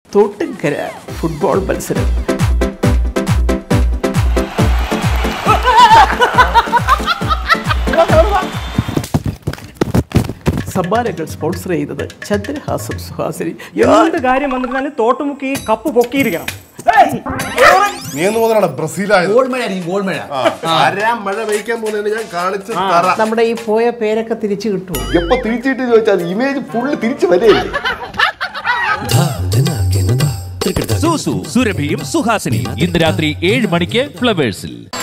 Thottumkara football മത്സരം സമ്മാനങ്ങൾ sponsor ചെയ്തത് ചന്ദ്രഹാസം സുഹാസിനി എന്ത് കാര്യം വന്നിരുന്നാലും തോട്ടുമുക്കി ഈ കപ്പ് പൊക്കിയിരിക്കണം നീ എന്ന് മുതലാണ് ബ്രസീലായത് ഗോൾമഴ ആയിരിക്കും ഗോൾമഴ ആരാ മഴ പെയ്ക്കാൻ പോകുന്നതിന് ഞാൻ കാണിച്ചു തരാം നമ്മുടെ ഈ പോയ പേരൊക്കെ തിരിച്ചു കിട്ടുമോ എപ്പോ തിരിച്ചിട്ട് ചോദിച്ചാൽ ഇമേജ് ഫുള്ള് തിരിച്ചു വരെയല്ലേ സൂസു സുരഭിയും സുഹാസിനിയും ഇന്ന് രാത്രി ഏഴ് മണിക്ക് ഫ്ലവേഴ്സിൽ